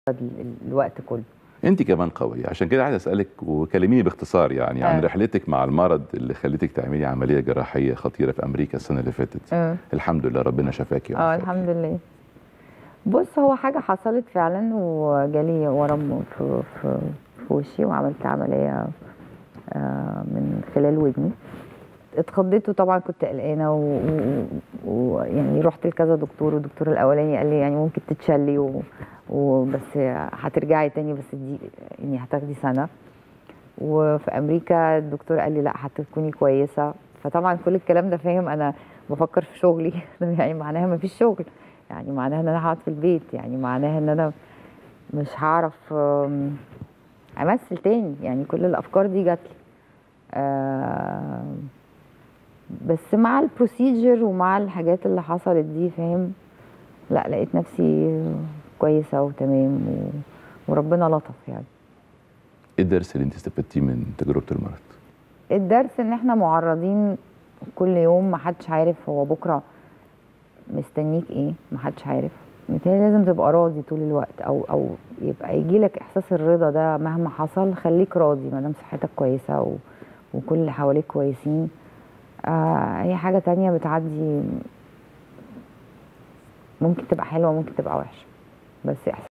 ال- الوقت كله انت كمان قويه عشان كده عايز اسالك وكلميني باختصار يعني عن آه. رحلتك مع المرض اللي خليتك تعملي عمليه جراحيه خطيره في امريكا السنه اللي فاتت اه الحمد لله ربنا شفاكي اه وعافاكي. الحمد لله بص هو حاجة حصلت فعلا وجالي ورم في, في, في وشي وعملت عملية آه، من خلال ودني اتخضيت وطبعا كنت قلقانة ويعني و... و... يعني رحت لكذا دكتور والدكتور الأولاني قال لي يعني ممكن تتشلي و... وبس هترجعي تاني بس دي يعني هتاخدي سنة وفي أمريكا الدكتور قال لي لا هتكوني كويسة فطبعا كل الكلام ده فاهم أنا بفكر في شغلي يعني معناها ما فيش شغل يعني معناها ان انا هقعد في البيت يعني معناها ان انا مش هعرف آم، امثل تاني يعني كل الافكار دي جات لي آم، بس مع البروسيجر ومع الحاجات اللي حصلت دي فاهم لا لقيت نفسي كويسه وتمام و... وربنا لطف يعني ايه الدرس اللي انت استفدتيه من تجربه المرض الدرس ان احنا معرضين كل يوم محدش عارف هو بكره مستنيك ايه محدش عارف بالتالي لازم تبقى راضي طول الوقت او او يبقى يجيلك احساس الرضا ده مهما حصل خليك راضي ما دام صحتك كويسه و... وكل اللي حواليك كويسين آه اي حاجه تانية بتعدي ممكن تبقى حلوه ممكن تبقى وحشه بس احساس